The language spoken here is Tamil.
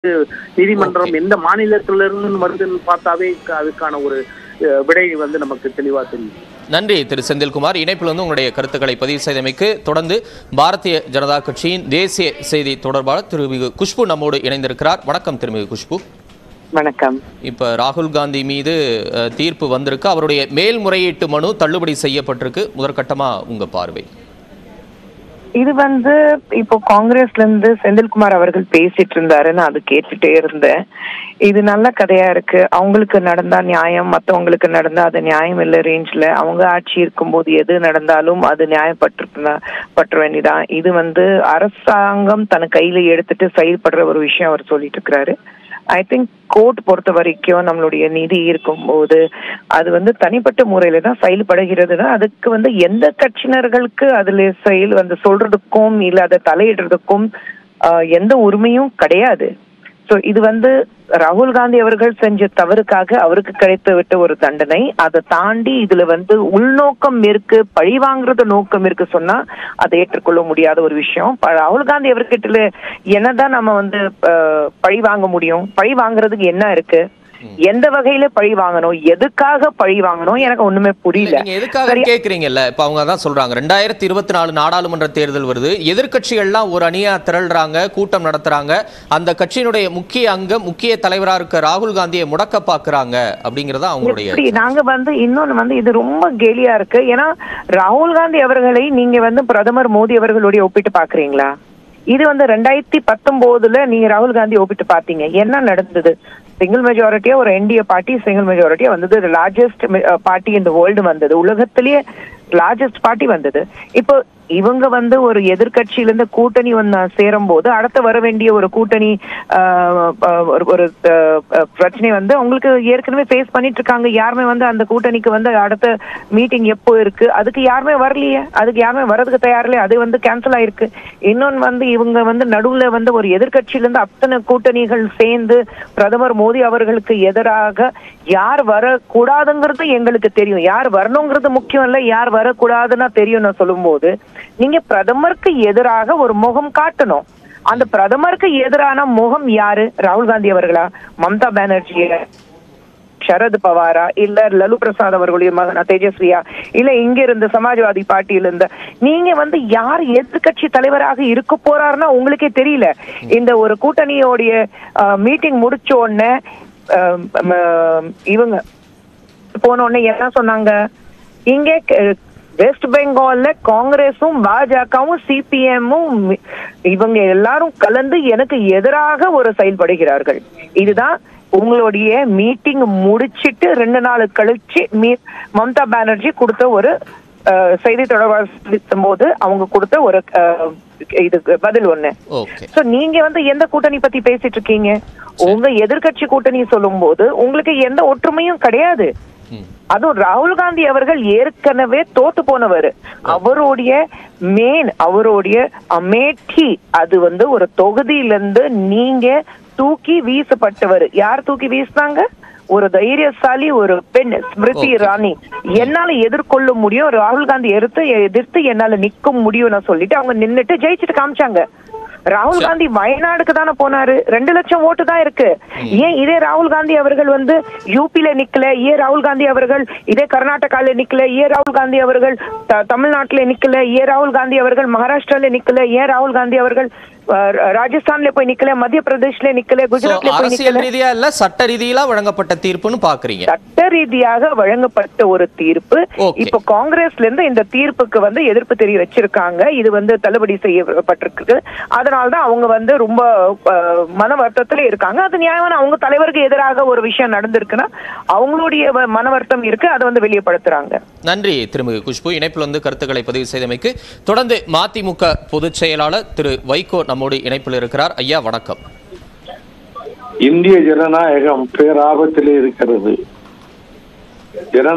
நீதிமன்றம் எந்த மாநிலத்துல இருந்து வருதுன்னு பார்த்தாவே க- அதுக்கான ஒரு அஹ், விடை வந்து நமக்கு தெளிவா தெரியும் நன்றி திரு செந்தில்குமார் இணைப்பில் வந்து உங்களுடைய கருத்துக்களை பதிவு செய்தமைக்கு தொடர்ந்து பாரதிய ஜனதா கட்சியின் தேசிய செய்தி தொடர்பாளர் திருமிகு குஷ்பு நம்மோடு இணைந்திருக்கிறார் வணக்கம் திருமிகு குஷ்பு வணக்கம் இப்ப ராகுல் காந்தி மீது அஹ், தீர்ப்பு வந்திருக்கு அவருடைய மேல்முறையீட்டு மனு தள்ளுபடி செய்யப்பட்டிருக்கு முதற்கட்டமா உங்க பார்வை இது வந்து இப்போ காங்கிரஸ்ல இருந்து செந்தில்குமார் அவர்கள் பேசிட்டு இருந்தாரு நான் அது கேட்டுட்டே இருந்தேன் இது நல்ல கதையா இருக்கு அவங்களுக்கு நடந்தா நியாயம் மத்தவங்களுக்கு நடந்தா அது நியாயம் இல்ல ரேஞ்ச்ல அவங்க ஆட்சி இருக்கும்போது எது நடந்தாலும் அது நியாயப்பட்டு பற்ற வேண்டியதான் இது வந்து அரசாங்கம் தன் கையில எடுத்துட்டு செயல்படுற ஒரு விஷயம் அவர் சொல்லிட்டு இருக்கிறாரு ஐ திங்க் கோர்ட் பொறுத்த வரைக்கும் நம்மளுடைய நிதி இருக்கும்போது அது வந்து தனிப்பட்ட முறையில தான் செயல்படுகிறதுனா அதுக்கு வந்து எந்த கட்சியினர்களுக்கு அதுல செயல் வந்து சொல்றதுக்கும் இல்ல அதை தலையிடுறதுக்கும் ஆஹ், எந்த உரிமையும் கிடையாது சோ இது வந்து ராகுல் காந்தி அவர்கள் செஞ்ச தவறுக்காக அவருக்கு கிடைத்து விட்ட ஒரு தண்டனை அதை தாண்டி இதுல வந்து உள்நோக்கம் இருக்கு பழி வாங்குறது நோக்கம் இருக்கு சொன்னா அதை ஏற்றுக்கொள்ள முடியாத ஒரு விஷயம் ப- ராகுல் காந்தி அவர்கிட்ட என்னதான் நம்ம வந்து அஹ், பழி வாங்க முடியும் பழி வாங்குறதுக்கு என்ன இருக்கு எந்த வகையில பழி வாங்கணும் எதுக்காக பழி வாங்கணும் எனக்கு ஒண்ணுமே புரியல நீங்க எதுக்காக சரி, கேக்குறீங்கல்ல இப்ப அவங்க தான் சொல்றாங்க ரெண்டாயிரத்தி இருபத்தி நாலு நாடாளுமன்ற தேர்தல் வருது எதிர்க்கட்சிகள்லாம் ஒரு அணியா திரள்றாங்க கூட்டம் நடத்துறாங்க அந்த கட்சியினுடைய முக்கிய அங்கம் முக்கிய தலைவரா இருக்க ராகுல் காந்தியை முடக்க பாக்குறாங்க அப்படிங்கறத அவங்களுடைய எப்படி நாங்க வந்து இன்னொன்னு வந்து இது ரொம்ப கேலியா இருக்கு ஏன்னா ராகுல் காந்தி அவர்களை நீங்க வந்து பிரதமர் மோடி அவர்களுடைய ஒப்பிட்டு பாக்குறீங்களா இது வந்து ரெண்டாயிரத்தி பத்தொன்பதுல நீங்க ராகுல் காந்தி ஒப்பிட்டு பாத்தீங்க என்ன நடந்தது சிங்கிள் மெஜாரிட்டியா ஒரு என்டிஏ பார்ட்டி சிங்கிள் மெஜாரிட்டியா வந்தது லார்ஜஸ்ட் பார்ட்டி இந்த வேர்ல்டு வந்தது உலகத்திலேயே லார்ஜஸ்ட் பார்ட்டி வந்தது இப்போ இவங்க வந்து ஒரு எதிர்க்கட்சியில இருந்து கூட்டணி வந்து சேரும் போது அடுத்து வர வேண்டிய ஒரு கூட்டணி ஆஹ், ஆஹ், ஒரு ஒரு ஆஹ், ஆஹ், பிரச்சனை வந்து அவங்களுக்கு ஏற்கனவே ஃபேஸ் பண்ணிட்டு இருக்காங்க யாருமே வந்து அந்த கூட்டணிக்கு வந்து அடுத்த மீட்டிங் எப்போ இருக்கு அதுக்கு யாருமே வரலையே அதுக்கு யாருமே வர்றதுக்கு தயாரில்லையே அது வந்து கேன்சல் ஆயிருக்கு இன்னொன்னு வந்து இவங்க வந்து நடுவுல வந்து ஒரு எதிர்க்கட்சியில இருந்து அத்தனை கூட்டணிகள் சேர்ந்து பிரதமர் மோடி அவர்களுக்கு எதிராக யார் வரக்கூடாதுங்கிறது எங்களுக்கு தெரியும் யார் வரணுங்கிறது முக்கியம் இல்ல யார் வரக்கூடாதுன்னா தெரியும் நான் சொல்லும்போது நீங்க பிரதமருக்கு எதிராக ஒரு முகம் காட்டணும் அந்த பிரதமருக்கு எதிரான முகம் யாரு ராகுல் காந்தி அவர்களா மம்தா பானர்ஜியா சரத் பவாரா இல்ல லலு பிரசாத் அவர்களுடைய மகனா தேஜஸ்வியா இல்ல இங்க இருந்த சமாஜ்வாதி பார்ட்டியில இருந்த நீங்க வந்து யார் எதிர்க்கட்சி தலைவராக இருக்க போறாருன்னா உங்களுக்கே தெரியல இந்த ஒரு கூட்டணியோடைய மீட்டிங் முடிச்ச உடனே அஹ், ம, இவங்க போன உடனே என்ன சொன்னாங்க இங்க க- வெஸ்ட் பெங்கால்ல காங்கிரஸும் பாஜகவும் சிபிஎம்மும் இவங்க எல்லாரும் கலந்து எனக்கு எதிராக ஒரு செயல்படுகிறார்கள் இதுதான் உங்களுடைய மீட்டிங் முடிச்சிட்டு ரெண்டு நாள் கழிச்சு மீ- மம்தா பானர்ஜி கொடுத்த ஒரு அஹ், செய்தி தொடர்பாளர் சந்திக்கும் போது அவங்க கொடுத்த ஒரு அஹ், இதுக்கு பதில் ஒண்ணு ஓகே சோ நீங்க வந்து எந்த கூட்டணி பத்தி பேசிட்டு இருக்கீங்க உங்க எதிர்க்கட்சி கூட்டணி சொல்லும்போது உங்களுக்கு எந்த ஒற்றுமையும் கிடையாது ம். அதுவும் ராகுல் காந்தி அவர்கள் ஏற்கனவே தோத்து போனவர் அவருடைய மெயின் அவருடைய அமேठी அது வந்து ஒரு தொகுதியில இருந்து நீங்க தூக்கி வீசப்பட்டவர் யார் தூக்கி வீசினாங்க ஒரு தைரியசாலி ஒரு பெண் ஸ்மிருதி Okay. இரானி என்னால எதிர்கொள்ள முடியும் ராகுல் காந்தி எதிர்த்து எதிர்த்து என்னால நிக்க முடியும்னு சொல்லிட்டு அவங்க நின்னுட்டு ஜெயிச்சுட்டு காமிச்சாங்க ராகுல் காந்தி வயநாடுக்கு தானே போனாரு ரெண்டு லட்சம் ஓட்டு தான் இருக்கு ஏன் இதே ராகுல் காந்தி அவர்கள் வந்து யூபில நிக்கல ஏன் ராகுல் காந்தி அவர்கள் இதே கர்நாடகால நிக்கல ஏன் ராகுல் காந்தி அவர்கள் த- தமிழ்நாட்டுல நிக்கல ஏன் ராகுல் காந்தி அவர்கள் மகாராஷ்டிரால நிக்கல ஏன் ராகுல் காந்தி அவர்கள் அஹ், ராஜஸ்தான்ல போய் நிக்கல மத்திய பிரதேஷ்ல நிக்கல So, குஜராத்ல போய் அரசியல் நிக்கல ரீதியா இல்ல சட்ட ரீதியில வழங்கப்பட்ட தீர்ப்புன்னு பாக்குறீங்க சட்ட ரீதியாக வழங்கப்பட்ட ஒரு தீர்ப்பு Okay. இப்ப காங்கிரஸ்ல இருந்து இந்த தீர்ப்புக்கு வந்து எதிர்ப்பு தெரிய வச்சிருக்காங்க இது வந்து தள்ளுபடி செய்யப்பட்டிருக்கு அதனாலதான் அவங்க வந்து ரொம்ப அஹ், மன வருத்தத்துல இருக்காங்க அது நியாயமான அவங்க தலைவருக்கு எதிராக ஒரு விஷயம் நடந்திருக்குன்னா அவங்களுடைய வ- மன வருத்தம் இருக்கு அதை வந்து வெளியப்படுத்துறாங்க நன்றி திருமிகு குஷ்பு இணைப்பில் வந்து கருத்துக்களை பதிவு செய்தமைக்கு தொடர்ந்து மதிமுக பொதுச் செயலாளர் திரு வைகோ நம்மோடு இணைப்பில் இருக்கிறார் ஐயா வணக்கம் இந்திய ஜனநாயகம் பேராபத்திலே இருக்கிறது ஜன